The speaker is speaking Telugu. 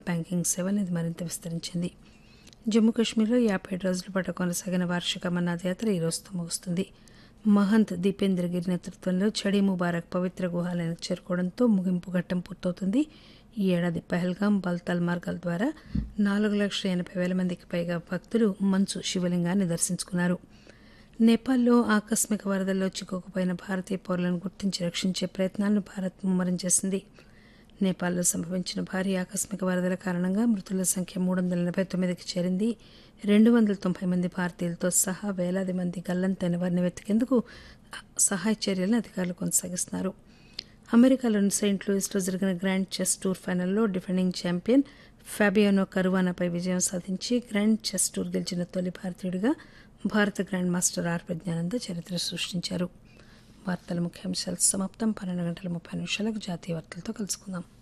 బ్యాంకింగ్ సేవలను ఇది మరింత విస్తరించింది జమ్మూ కాశ్మీర్లో యాభై ఏడు రోజుల పాటు కొనసాగిన వార్షిక అమర్నాథ్ యాత్ర ఈ రోజుతో ముగుస్తుంది మహంత్ దీపేంద్ర గిరి నేతృత్వంలో చడీ ముబారక్ పవిత్ర గుహాలయానికి చేరుకోవడంతో ముగింపు ఘట్టం పూర్తవుతుంది ఈ ఏడాది పహల్గాం బల్తాల్ మార్గాల ద్వారా నాలుగు లక్షల ఎనభై వేల మందికి పైగా భక్తులు మంచు శివలింగాన్ని దర్శించుకున్నారు నేపాల్లో ఆకస్మిక వరదల్లో చిక్కుకుపోయిన భారతీయ పౌరులను గుర్తించి రక్షించే ప్రయత్నాలను భారత్ ముమ్మరం చేసింది నేపాల్లో సంభవించిన భారీ ఆకస్మిక వరదల కారణంగా మృతుల సంఖ్య మూడు వందల ఎనభై తొమ్మిదికి చేరింది రెండు వందల తొంభై మంది భారతీయులతో సహా వేలాది మంది గల్లంతైన వారిని వెతికేందుకు సహాయ చర్యలను అధికారులు కొనసాగిస్తున్నారు అమెరికాలోని సెయింట్ లూయిస్లో జరిగిన గ్రాండ్ చెస్ టూర్ ఫైనల్లో డిఫెండింగ్ ఛాంపియన్ ఫాబియానో కరువానాపై విజయం సాధించి గ్రాండ్ చెస్ టూర్ గెలిచిన తొలి భారతీయుడిగా భారత గ్రాండ్ మాస్టర్ ఆర్ ప్రజ్ఞానంద చరిత్ర సృష్టించారు వార్తల ముఖ్యాంశాలు సమాప్తం పన్నెండు గంటల ముప్పై నిమిషాలకు జాతీయ వార్తలతో కలుసుకుందాం